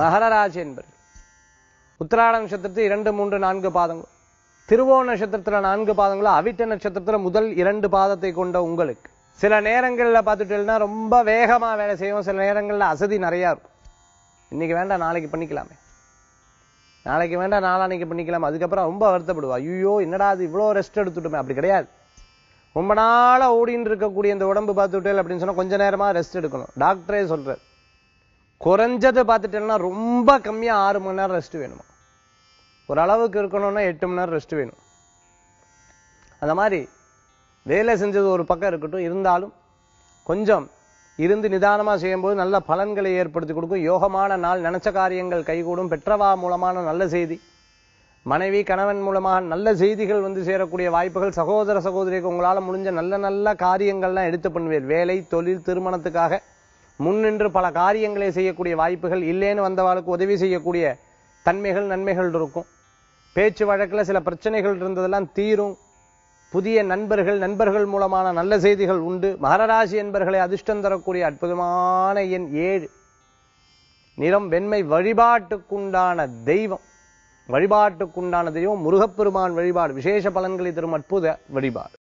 மகர ராசி என்பர்கள் உத்திராட நட்சத்திரத்தில் இரண்டு மூன்று நான்கு பாதங்கள் திருவோண நட்சத்திரத்துல நான்கு பாதங்களும் அவிட்ட நட்சத்திரத்துல முதல் இரண்டு பாதத்தை கொண்ட உங்களுக்கு சில நேரங்கள்ல பார்த்துட்டீங்கன்னா ரொம்ப வேகமா வேலை செய்வோம் சில நேரங்கள்ல அசதி நிறைய இருக்கும் இன்னைக்கு வேண்டாம் நாளைக்கு பண்ணிக்கலாமே நாளைக்கு வேண்டாம் நாளானைக்கு பண்ணிக்கலாம் அதுக்கப்புறம் ரொம்ப வருத்தப்படுவா ஐயோ என்னடா அது இவ்வளோ ரெஸ்ட் எடுத்துட்டுமே அப்படி கிடையாது ரொம்ப நாளா ஓடின்னு இருக்கக்கூடிய இந்த உடம்பு பார்த்துட்டேல் அப்படின்னு சொன்னா கொஞ்ச நேரமா ரெஸ்ட் எடுக்கணும் டாக்டரே சொல்றாரு குறைஞ்சது பார்த்துட்டேன்னா ரொம்ப கம்மியா ஆறு மணி நேரம் ரெஸ்ட் வேணுமா ஒரு அளவுக்கு இருக்கணும்னா எட்டு மணி நேரம் ரெஸ்ட் வேணும் அந்த மாதிரி வேலை செஞ்சது ஒரு பக்கம் இருக்கட்டும் இருந்தாலும் கொஞ்சம் இருந்து நிதானமா செய்யும்போது நல்ல பலன்களை ஏற்படுத்தி கொடுக்கும் யோகமான நாள் நினைச்ச காரியங்கள் கைகூடும் பெற்றவா மூலமான நல்ல செய்தி மனைவி கணவன் மூலமாக நல்ல செய்திகள் வந்து சேரக்கூடிய வாய்ப்புகள் சகோதர சகோதரிக்கு உங்களால முடிஞ்ச நல்ல நல்ல காரியங்கள்லாம் எடுத்து பண்ணுவீர் வேலை தொழில் திருமணத்துக்காக முன்னின்று பல காரியங்களை செய்யக்கூடிய வாய்ப்புகள் இல்லேன்னு வந்தவாளுக்கு உதவி செய்யக்கூடிய தன்மைகள் நன்மைகள் இருக்கும் பேச்சு வழக்குல சில பிரச்சனைகள் இருந்ததெல்லாம் தீரும் புதிய நண்பர்கள் நண்பர்கள் மூலமான நல்ல செய்திகள் உண்டு மகரராசி என்பர்களை அதிர்ஷ்டம் தரக்கூடிய அற்புதமான எண் ஏழு நிறம் வெண்மை வழிபாட்டுக்குண்டான தெய்வம் வழிபாட்டுக்குண்டான தெய்வம் முருகப்பெருமான் வழிபாடு விசேஷ பலன்களை தரும் அற்புத வழிபாடு